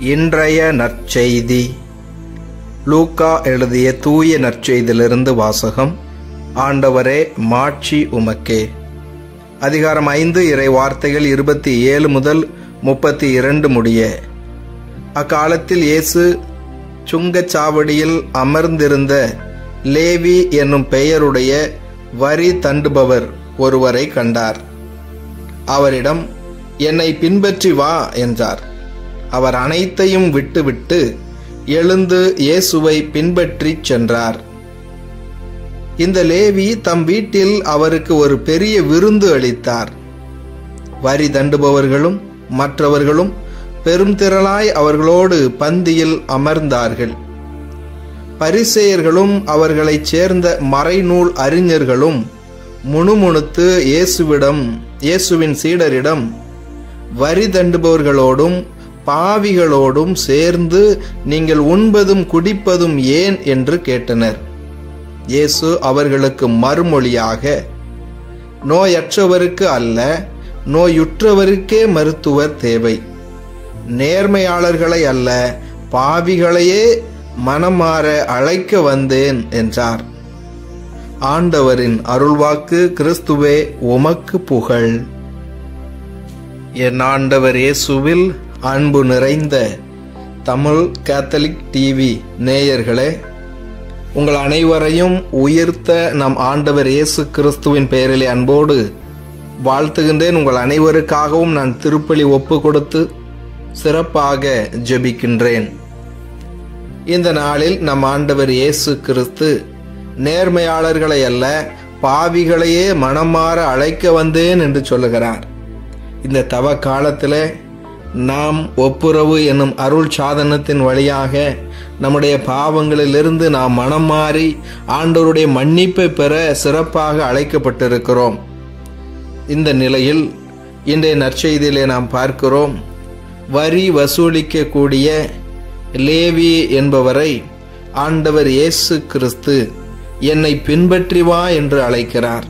இன்றைய நற்செய்தி லூக்கா எழுதிய தூய நற்செய்தியிலிருந்து வாசகம் ஆண்டவரே மாட்சி உமக்கே அதிகாரம் ஐந்து இறை வார்த்தைகள் இருபத்தி ஏழு முதல் முப்பத்தி இரண்டு முடிய அக்காலத்தில் இயேசு சுங்கச்சாவடியில் அமர்ந்திருந்த லேவி என்னும் பெயருடைய வரி தண்டுபவர் ஒருவரை கண்டார் அவரிடம் என்னை பின்பற்றி வா என்றார் அவர் அனைத்தையும் விட்டுவிட்டு எழுந்து இயேசுவை பின்பற்றிச் சென்றார் இந்த லேவி தம் வீட்டில் அவருக்கு ஒரு பெரிய விருந்து அளித்தார் வரி தண்டுபவர்களும் மற்றவர்களும் பெரும் திரளாய் அவர்களோடு பந்தியில் அமர்ந்தார்கள் பரிசேயர்களும் அவர்களைச் சேர்ந்த மறைநூல் அறிஞர்களும் முணுமுணுத்து இயேசுவிடம் இயேசுவின் சீடரிடம் வரி தண்டுபவர்களோடும் பாவிகளோடும் சேர்ந்து நீங்கள் உண்பதும் குடிப்பதும் ஏன் என்று கேட்டனர் இயேசு அவர்களுக்கு மறுமொழியாக நோயற்றவருக்கு அல்ல நோயுற்றவருக்கே மருத்துவர் தேவை நேர்மையாளர்களை அல்ல பாவிகளையே மனமாற அழைக்க வந்தேன் என்றார் ஆண்டவரின் அருள்வாக்கு கிறிஸ்துவே உமக்கு புகழ் என் ஆண்டவர் இயேசுவில் அன்பு நிறைந்த தமிழ் கேத்தலிக் டிவி நேயர்களே உங்கள் அனைவரையும் உயிர்த்த நம் ஆண்டவர் இயேசு கிறிஸ்துவின் பெயரிலே அன்போடு வாழ்த்துகின்றேன் உங்கள் அனைவருக்காகவும் நான் திருப்பலி ஒப்பு கொடுத்து சிறப்பாக ஜெபிக்கின்றேன் இந்த நாளில் நம் ஆண்டவர் இயேசு கிறிஸ்து நேர்மையாளர்களை அல்ல பாவிகளையே மனமாற அழைக்க வந்தேன் என்று சொல்லுகிறார் இந்த தவ காலத்தில் நாம் ஒப்புரவு என்னும் அருள் சாதனத்தின் வழியாக நம்முடைய பாவங்களிலிருந்து நாம் மனம் மாறி ஆண்டவருடைய மன்னிப்பை பெற சிறப்பாக அழைக்கப்பட்டிருக்கிறோம் இந்த நிலையில் இன்றைய நற்செய்தியிலே நாம் பார்க்கிறோம் வரி வசூலிக்கக்கூடிய லேவி என்பவரை ஆண்டவர் இயேசு கிறிஸ்து என்னை பின்பற்றி வா என்று அழைக்கிறார்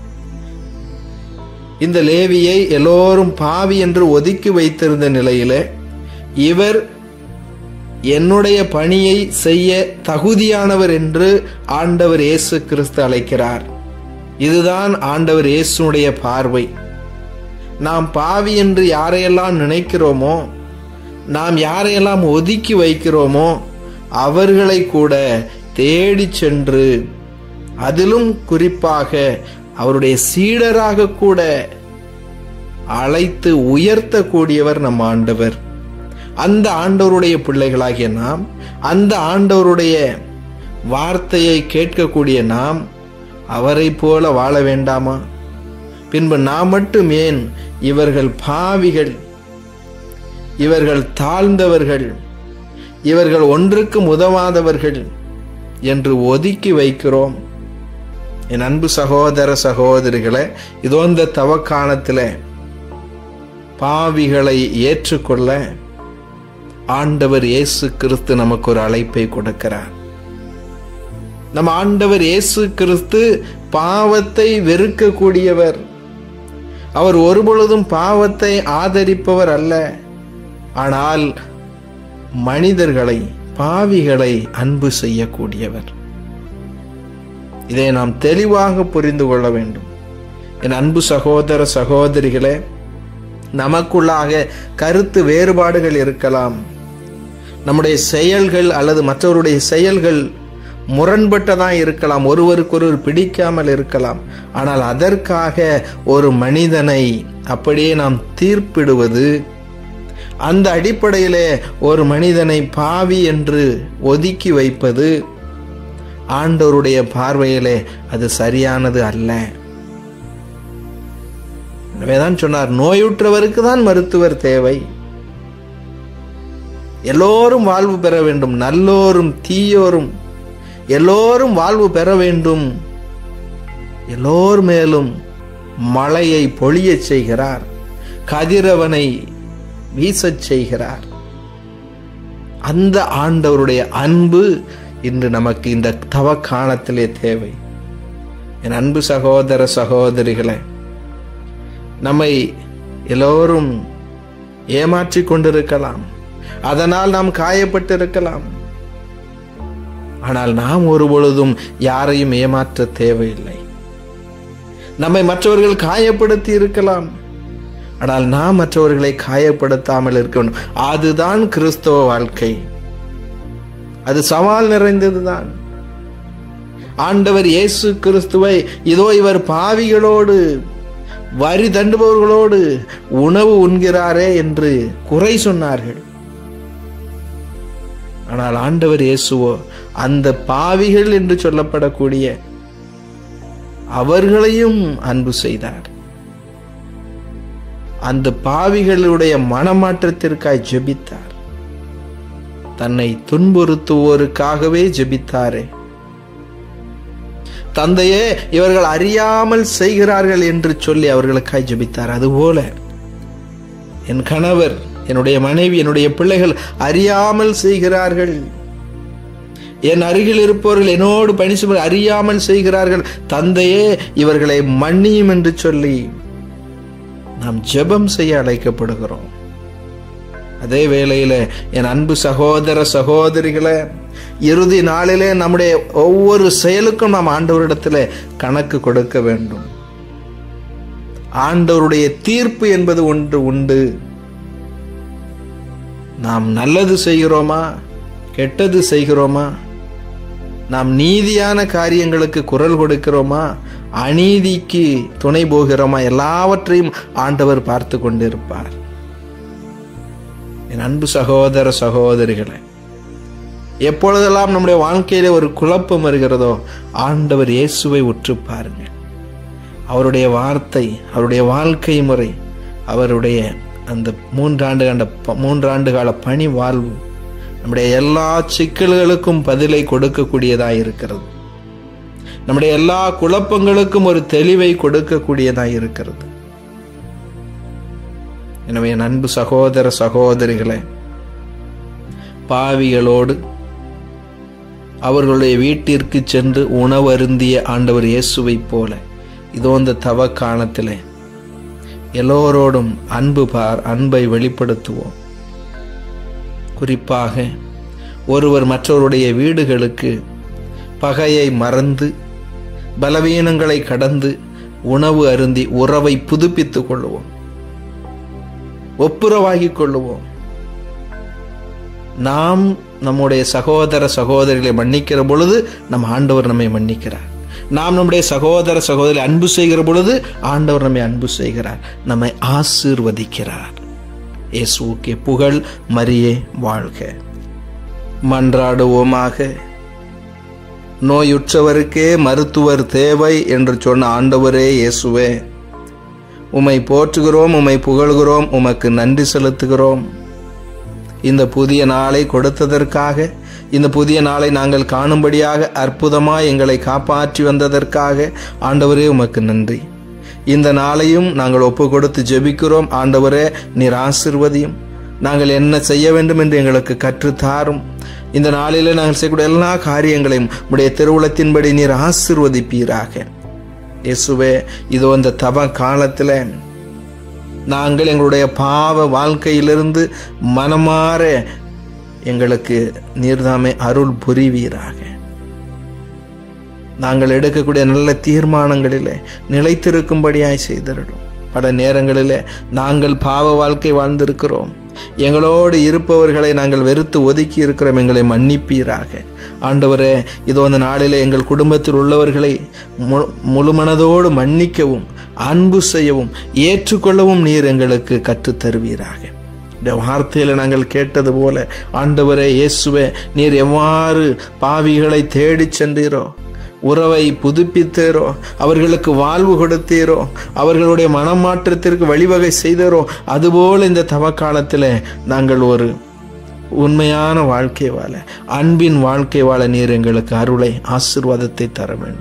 இந்த லேவியை எல்லோரும் பாவி என்று ஒதுக்கி வைத்திருந்த நிலையில இவர் என்னுடைய பணியை செய்ய தகுதியானவர் என்று ஆண்டவர் இயேசு கிறிஸ்து அழைக்கிறார் இதுதான் ஆண்டவர் இயேசுடைய பார்வை நாம் பாவி என்று யாரையெல்லாம் நினைக்கிறோமோ நாம் யாரையெல்லாம் ஒதுக்கி வைக்கிறோமோ அவர்களை கூட தேடி சென்று அதிலும் குறிப்பாக அவருடைய சீடராக கூட அழைத்து உயர்த்தக்கூடியவர் நம் ஆண்டவர் அந்த ஆண்டவருடைய பிள்ளைகளாகிய நாம் அந்த ஆண்டவருடைய வார்த்தையை கேட்கக்கூடிய நாம் அவரை போல வாழ வேண்டாமா பின்பு நாம் மட்டும் ஏன் இவர்கள் பாவிகள் இவர்கள் தாழ்ந்தவர்கள் இவர்கள் ஒன்றுக்கும் உதவாதவர்கள் என்று ஒதுக்கி வைக்கிறோம் என் அன்பு சகோதர சகோதரிகளை இதோ இந்த தவக்காலத்தில் பாவிகளை ஏற்றுக்கொள்ள ஆண்டவர் இயேசு கிறிஸ்து நமக்கு ஒரு அழைப்பை கொடுக்கிறார் நம் ஆண்டவர் இயேசு கிறிஸ்து பாவத்தை வெறுக்கக்கூடியவர் அவர் ஒருபொழுதும் பாவத்தை ஆதரிப்பவர் அல்ல ஆனால் மனிதர்களை பாவிகளை அன்பு செய்யக்கூடியவர் இதை நாம் தெளிவாக புரிந்து கொள்ள வேண்டும் என் அன்பு சகோதர சகோதரிகளே நமக்குள்ளாக கருத்து வேறுபாடுகள் இருக்கலாம் நம்முடைய செயல்கள் அல்லது மற்றவருடைய செயல்கள் முரண்பட்டதான் இருக்கலாம் ஒருவருக்கொருவர் பிடிக்காமல் இருக்கலாம் ஆனால் அதற்காக ஒரு மனிதனை அப்படியே நாம் தீர்ப்பிடுவது அந்த அடிப்படையிலே ஒரு மனிதனை பாவி என்று ஒதுக்கி வைப்பது ஆண்டவருடைய பார்வையிலே அது சரியானது அல்ல எனவேதான் சொன்னார் நோயுற்றவருக்கு தான் மருத்துவர் தேவை எல்லோரும் வாழ்வு பெற வேண்டும் நல்லோரும் தீயோரும் எல்லோரும் வாழ்வு பெற வேண்டும் எல்லோர் மேலும் மழையை பொழியச் செய்கிறார் கதிரவனை வீசச் செய்கிறார் அந்த ஆண்டவருடைய அன்பு இன்று நமக்கு இந்த தவ காலத்திலே தேவை என் அன்பு சகோதர சகோதரிகளை நம்மை எல்லோரும் ஏமாற்றிக் கொண்டிருக்கலாம் அதனால் நாம் காயப்பட்டிருக்கலாம் ஆனால் நாம் ஒரு பொழுதும் யாரையும் ஏமாற்ற தேவையில்லை நம்மை மற்றவர்கள் காயப்படுத்தி இருக்கலாம் ஆனால் நாம் மற்றவர்களை காயப்படுத்தாமல் இருக்க வேண்டும் அதுதான் கிறிஸ்தவ வாழ்க்கை அது சவால் நிறைந்ததுதான் ஆண்டவர் இயேசு கிறிஸ்துவை இதோ இவர் பாவிகளோடு வரி தண்டுபவர்களோடு உணவு உண்கிறாரே என்று குறை சொன்னார்கள் ஆனால் ஆண்டவர் இயேசுவோ அந்த பாவிகள் என்று சொல்லப்படக்கூடிய அவர்களையும் அன்பு செய்தார் அந்த பாவிகளுடைய மனமாற்றத்திற்காய் ஜெபித்தார் தன்னை துன்புறுத்துவோருக்காகவே ஜெபித்தாரே தந்தையே இவர்கள் அறியாமல் செய்கிறார்கள் என்று சொல்லி அவர்களுக்காய் ஜெபித்தார் அதுபோல என் கணவர் என்னுடைய மனைவி என்னுடைய பிள்ளைகள் அறியாமல் செய்கிறார்கள் என் அருகில் இருப்பவர்கள் என்னோடு பணி செய்வது அறியாமல் செய்கிறார்கள் தந்தையே இவர்களை மன்னியும் என்று சொல்லி நாம் ஜெபம் செய்ய அழைக்கப்படுகிறோம் அதே வேளையில என் அன்பு சகோதர சகோதரிகளை இறுதி நாளிலே நம்முடைய ஒவ்வொரு செயலுக்கும் நாம் ஆண்டவரிடத்துல கணக்கு கொடுக்க வேண்டும் ஆண்டவருடைய தீர்ப்பு என்பது ஒன்று உண்டு நாம் நல்லது செய்கிறோமா கெட்டது செய்கிறோமா நாம் நீதியான காரியங்களுக்கு குரல் கொடுக்கிறோமா அநீதிக்கு துணை போகிறோமா எல்லாவற்றையும் ஆண்டவர் பார்த்து கொண்டிருப்பார் என் அன்பு சகோதர சகோதரிகளை எப்பொழுதெல்லாம் நம்முடைய வாழ்க்கையில ஒரு குழப்பம் வருகிறதோ ஆண்டவர் இயேசுவை உற்று பாருங்கள் அவருடைய வார்த்தை அவருடைய வாழ்க்கை முறை அவருடைய அந்த மூன்றாண்டு கண்ட மூன்றாண்டு கால பணி வாழ்வு நம்முடைய எல்லா சிக்கல்களுக்கும் பதிலை கொடுக்கக்கூடியதாய் இருக்கிறது நம்முடைய எல்லா குழப்பங்களுக்கும் ஒரு தெளிவை கொடுக்கக்கூடியதாய் இருக்கிறது எனவே என் அன்பு சகோதர சகோதரிகளே பாவிகளோடு அவர்களுடைய வீட்டிற்கு சென்று உணவருந்திய ஆண்டவர் இயேசுவை போல இதோ இந்த தவ காலத்திலே எல்லோரோடும் அன்பு பார் அன்பை வெளிப்படுத்துவோம் குறிப்பாக ஒருவர் மற்றவருடைய வீடுகளுக்கு பகையை மறந்து பலவீனங்களை கடந்து உணவு அருந்தி உறவை புதுப்பித்துக் கொள்ளுவோம் ஒப்புரவாகிக் கொள்ளுவோம் நாம் நம்முடைய சகோதர சகோதரிகளை மன்னிக்கிற பொழுது நம் ஆண்டவர் நம்மை மன்னிக்கிறார் நாம் நம்முடைய சகோதர சகோதரி அன்பு செய்கிற பொழுது ஆண்டவர் நம்மை அன்பு செய்கிறார் நம்மை ஆசீர்வதிக்கிறார் இயேசுவுக்கே புகழ் மரியே வாழ்க மன்றாடுவோமாக நோயுற்றவருக்கே மருத்துவர் தேவை என்று சொன்ன ஆண்டவரே இயேசுவே உம்மை போற்றுகிறோம் உம்மை புகழ்கிறோம் உமக்கு நன்றி செலுத்துகிறோம் இந்த புதிய நாளை கொடுத்ததற்காக இந்த புதிய நாளை நாங்கள் காணும்படியாக அற்புதமாய் எங்களை காப்பாற்றி வந்ததற்காக ஆண்டவரே உமக்கு நன்றி இந்த நாளையும் நாங்கள் ஒப்பு கொடுத்து ஜெபிக்கிறோம் ஆண்டவரே நீர் ஆசிர்வதியும் நாங்கள் என்ன செய்ய வேண்டும் என்று எங்களுக்கு கற்றுத்தாரும் இந்த நாளிலே நாங்கள் செய்யக்கூடிய எல்லா காரியங்களையும் உடைய திருவுளத்தின்படி நீர் ஆசிர்வதிப்பீராக இயேசுவே இதோ இந்த தவ காலத்தில் நாங்கள் எங்களுடைய பாவ வாழ்க்கையிலிருந்து மனமாற எங்களுக்கு நீர்தாமே அருள் புரிவீராக நாங்கள் எடுக்கக்கூடிய நல்ல தீர்மானங்களிலே நிலைத்திருக்கும்படியாய் செய்திருடும் பல நேரங்களிலே நாங்கள் பாவ வாழ்க்கை வாழ்ந்திருக்கிறோம் எங்களோடு இருப்பவர்களை நாங்கள் வெறுத்து ஒதுக்கி இருக்கிறோம் எங்களை மன்னிப்பீராக ஆண்டவரே இதோ அந்த நாளிலே எங்கள் குடும்பத்தில் உள்ளவர்களை முழு மனதோடு மன்னிக்கவும் அன்பு செய்யவும் ஏற்றுக்கொள்ளவும் நீர் எங்களுக்கு கற்றுத் தருவீராக இந்த வார்த்தையில நாங்கள் கேட்டது போல ஆண்டவரே இயேசுவே நீர் எவ்வாறு பாவிகளை தேடிச் சென்றீரோ உறவை புதுப்பித்தீரோ அவர்களுக்கு வாழ்வு கொடுத்தீரோ அவர்களுடைய மனமாற்றத்திற்கு வழிவகை செய்தீரோ அதுபோல் இந்த தவக்காலத்தில் நாங்கள் ஒரு உண்மையான வாழ்க்கை வாழ அன்பின் வாழ்க்கை வாழ நீர் எங்களுக்கு அருளை ஆசிர்வாதத்தை தர வேண்டும்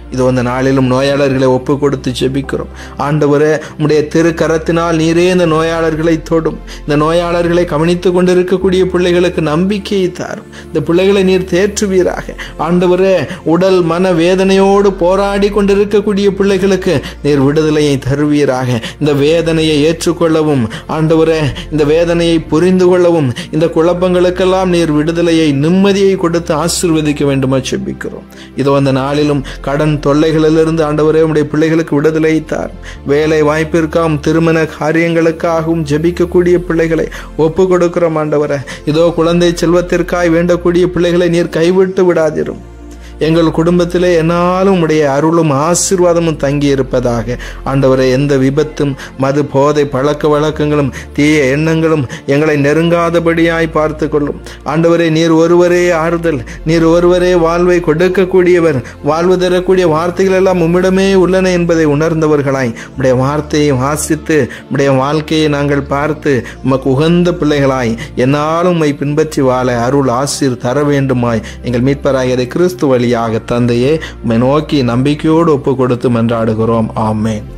இது அந்த நாளிலும் நோயாளர்களை ஒப்பு கொடுத்து ஜெபிக்கிறோம் ஆண்டவரே உம்முடைய திருக்கரத்தினால் நீரே இந்த நோயாளர்களை தொடும் இந்த நோயாளர்களை கவனித்துக் கொண்டிருக்கக்கூடிய பிள்ளைகளுக்கு நம்பிக்கையை தாரும் இந்த பிள்ளைகளை நீர் தேற்றுவீராக ஆண்டவரே உடல் மன வேதனையோடு போராடி கொண்டிருக்கக்கூடிய பிள்ளைகளுக்கு நீர் விடுதலையை தருவீராக இந்த வேதனையை ஏற்றுக்கொள்ளவும் ஆண்டவரே இந்த வேதனையை புரிந்து கொள்ளவும் இந்த குழப்பங்களுக்கெல்லாம் நீர் விடுதலையை நிம்மதியை கொடுத்து ஆசீர்வதிக்க வேண்டுமா செபிக்கிறோம் இதோ அந்த நாளிலும் கடன் தொல்லைகளிலிருந்து ஆண்டவரே உடைய பிள்ளைகளுக்கு விடுதலை தார் வேலை வாய்ப்பிற்காகவும் திருமண காரியங்களுக்காகவும் ஜெபிக்கக்கூடிய பிள்ளைகளை ஒப்பு கொடுக்கிறோம் ஆண்டவரே இதோ குழந்தை செல்வத்திற்காய் வேண்டக்கூடிய பிள்ளைகளை நீர் கைவிட்டு விடாதிரும் எங்கள் குடும்பத்திலே என்னாலும் உடைய அருளும் ஆசீர்வாதமும் தங்கி இருப்பதாக ஆண்டவரை எந்த விபத்தும் மது போதை பழக்க வழக்கங்களும் தீய எண்ணங்களும் எங்களை நெருங்காதபடியாய் பார்த்து கொள்ளும் ஆண்டவரே நீர் ஒருவரே ஆறுதல் நீர் ஒருவரே வாழ்வை கொடுக்கக்கூடியவர் வாழ்வு தரக்கூடிய வார்த்தைகள் எல்லாம் உம்மிடமே உள்ளன என்பதை உணர்ந்தவர்களாய் உடைய வார்த்தையை வாசித்து உடைய வாழ்க்கையை நாங்கள் பார்த்து உமக்கு உகந்த பிள்ளைகளாய் என்னாலும் உம்மை பின்பற்றி வாழ அருள் ஆசீர் தர வேண்டுமாய் எங்கள் மீட்பராகியதை கிறிஸ்து வழியாக தந்தையே உம்மை நோக்கி நம்பிக்கையோடு ஒப்பு கொடுத்து மன்றாடுகிறோம் ஆமேன்